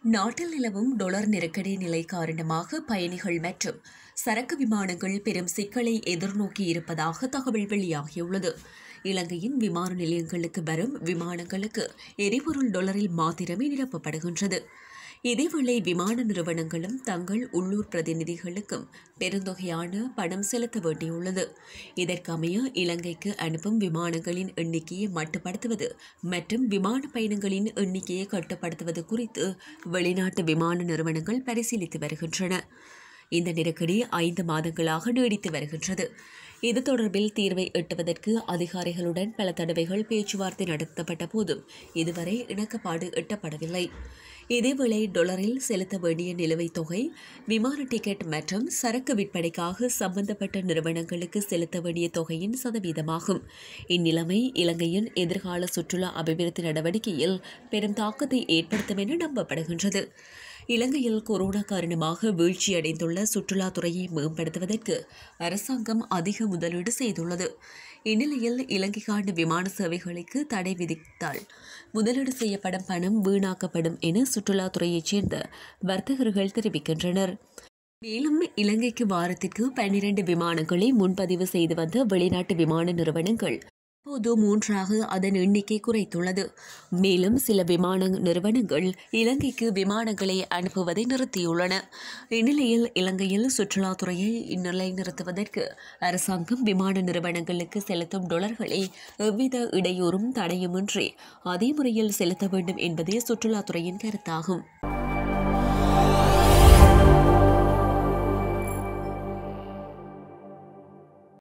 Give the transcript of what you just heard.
நாட்டில் நிலவும் டொலர் நெருக்கடி நிலை காரணமாக பயணிகள் மற்றும் சரக்கு விமானங்கள் பெரும் சிக்கலை எதிர்நோக்கி இருப்பதாக தகவல் வெளியாகியுள்ளது இலங்கையின் விமான நிலையங்களுக்கு வரும் விமானங்களுக்கு எரிபொருள் டொலரில் மாத்திரமே நிரப்பப்படுகின்றது இதேவேளை விமான நிறுவனங்களும் தங்கள் உள்ளூர் பிரதிநிதிகளுக்கும் பெருந்தொகையான பணம் செலுத்த வேண்டியுள்ளது இதற்கமைய இலங்கைக்கு அனுப்பும் விமானங்களின் எண்ணிக்கையை மட்டுப்படுத்துவது மற்றும் விமான பயணங்களின் எண்ணிக்கையை கட்டுப்படுத்துவது குறித்து வெளிநாட்டு விமான நிறுவனங்கள் பரிசீலித்து வருகின்றன இந்த நெருக்கடி ஐந்து மாதங்களாக நீடித்து வருகின்றது இது தொடர்பில் தீர்வை எட்டுவதற்கு அதிகாரிகளுடன் பல தடவைகள் பேச்சுவார்த்தை நடத்தப்பட்ட போதும் இதுவரை இணக்கப்பாடு எட்டப்படவில்லை இதேவேளை டொலரில் செலுத்த வேண்டிய நிலுவைத் தொகை விமான டிக்கெட் மற்றும் சரக்கு விற்பனைக்காக சம்பந்தப்பட்ட நிறுவனங்களுக்கு செலுத்த வேண்டிய தொகையின் சதவீதமாகும் இந்நிலைமை இலங்கையின் எதிர்கால சுற்றுலா அபிவிருத்தி நடவடிக்கையில் பெரும் தாக்கத்தை ஏற்படுத்தும் என நம்பப்படுகின்றது இலங்கையில் கொரோனா காரணமாக வீழ்ச்சியடைந்துள்ள சுற்றுலாத்துறையை மேம்படுத்துவதற்கு அரசாங்கம் அதிக முதலீடு செய்துள்ளது இந்நிலையில் இலங்கைக்கான விமான சேவைகளுக்கு தடை விதித்தால் முதலீடு செய்யப்படும் பணம் வீணாக்கப்படும் என சுற்றுலாத்துறையைச் சேர்ந்த வர்த்தகர்கள் தெரிவிக்கின்றனர் மேலும் இலங்கைக்கு வாரத்திற்கு பன்னிரண்டு விமானங்களை முன்பதிவு செய்து வந்த வெளிநாட்டு விமான நிறுவனங்கள் இப்போது மூன்றாக அதன் எண்ணிக்கை குறைத்துள்ளது மேலும் சில விமான நிறுவனங்கள் இலங்கைக்கு விமானங்களை அனுப்புவதை நிறுத்தியுள்ளன இந்நிலையில் இலங்கையில் சுற்றுலாத்துறையை நிலைநிறுத்துவதற்கு அரசாங்கம் விமான நிறுவனங்களுக்கு செலுத்தும் டொலர்களை எவ்வித இடையூறும் தடையுமின்றி அதே முறையில் செலுத்த வேண்டும் என்பதே சுற்றுலாத்துறையின் கருத்தாகும்